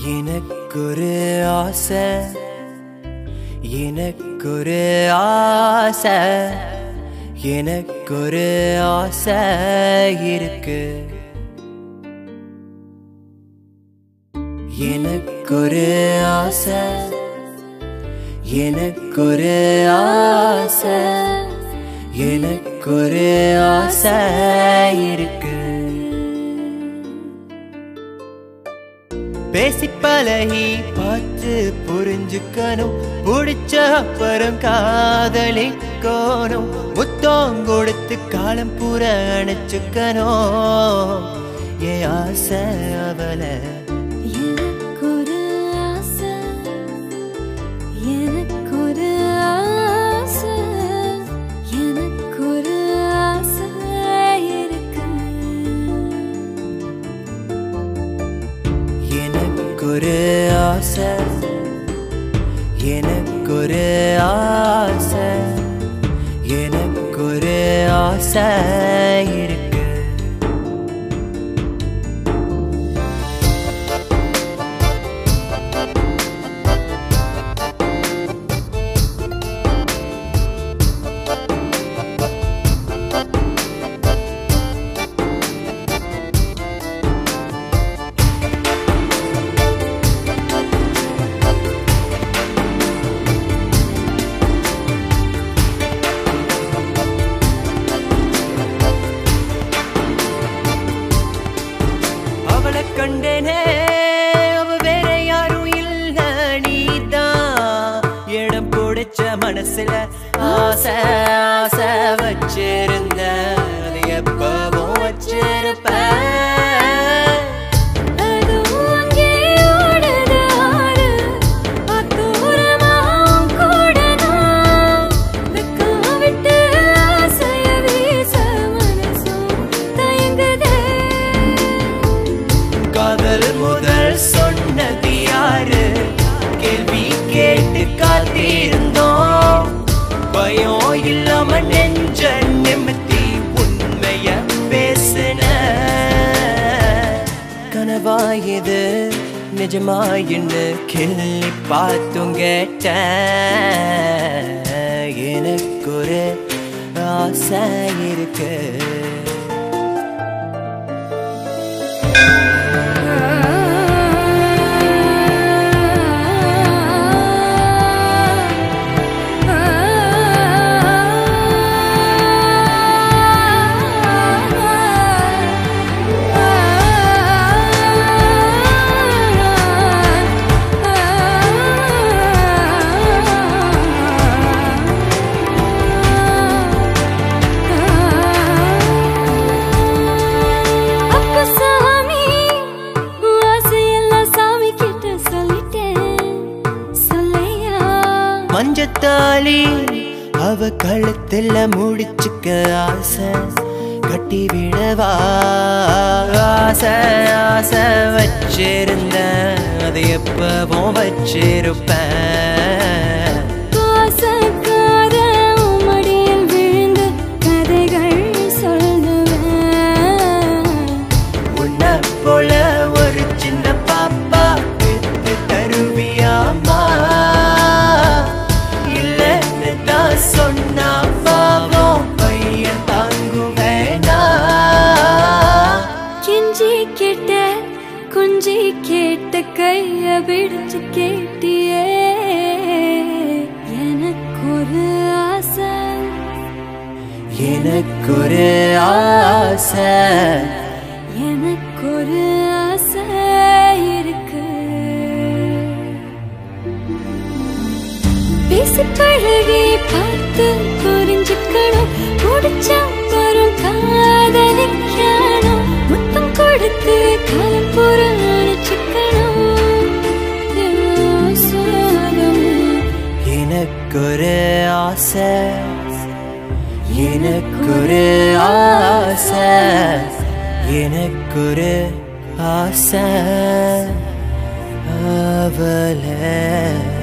எனக்கொரு ஆசை எனக்கொரு ஆசை எனக்கொரு ஆசை இருக்கு எனக்கொரு ஆசை எனக்கொரு ஆசை எனக்கொரு ஆசை இருக்கு பேசி பழகி பார்த்து புரிஞ்சுக்கணும் பிடிச்ச அப்புறம் காதலிக்கணும் முத்தம் கொடுத்து காலம் பூர அணைச்சுக்கணும் என் ஆசை அவளை எனக்கொரு ஆசை எனக்கொரு ஆசை எனக்கொரு ஆசை இருக்கு எனக்கொரு ஆசை எனக்கொரு ஆசை எனக்கொரு ஆசை இருக்கு அவளை கண்டேனே அவ வேற யாரும் இல்ல நீதான் இடம் பிடிச்ச மனசுல ஆசை ஆசை வச்சிருந்த அது எப்பவும் வச்சிருப்பேன் அதுவும் அங்கே ஓடுது ஆறு அத்தூரமாம் கூட நான் வெக்கம் விட்டு ஆசைய வீச மனசும் தயங்குதே காதல் முதல் சொன்னது யாரு கேள்வி கேட்டு காத்திருந்தோம் பயம் இல்லாம நெஞ்ச நிமித்தி உண்மைய பேசின கனவா இது நிஜமா என்று கிள்ளி பார்த்தும் கேட்ட எனக்கு ஒரு ஆசை இருக்கு அப்ப சாமி ஆசையெல்லாம் சாமி கிட்ட சொல்லிட்டேன் சொல்லையா மஞ்சத்தாளி அவ கழுத்துல முடிச்சுக்க ஆசை கட்டி விடவா ஆசை ஆசை வச்சிருந்த அது எப்பவும் வச்சிருப்பேன் பாசக்கார உம்மடியில் விழுந்து கதைகள் சொல்லுவேன் உன்ன போல ஒரு சின்ன பாப்பா பெத்து தருவியாமா இல்லைன்னு தான் சொன்னா பாவம் பையன் தாங்குவேனா கெஞ்சி கேட்ட குஞ்சி கேட்ட கைய பிடிச்சு கேட்டியே எனக்கு ஒரு ஆசை எனக்கு ஒரு ஆசை எனக்கு ஒரு ஆசை இருக்கு பேசி பழகி பார்த்து புரிஞ்சுக்கணும் பிடிச்ச வரும் காதலிக்கணும் முத்தம் கொடுத்து காலம் புறணிச்சுக்கணும் எனக்கு ஒரு ஆசை எனக்கு ஒரு ஆசை எனக்கு ஒரு ஆசை அவளை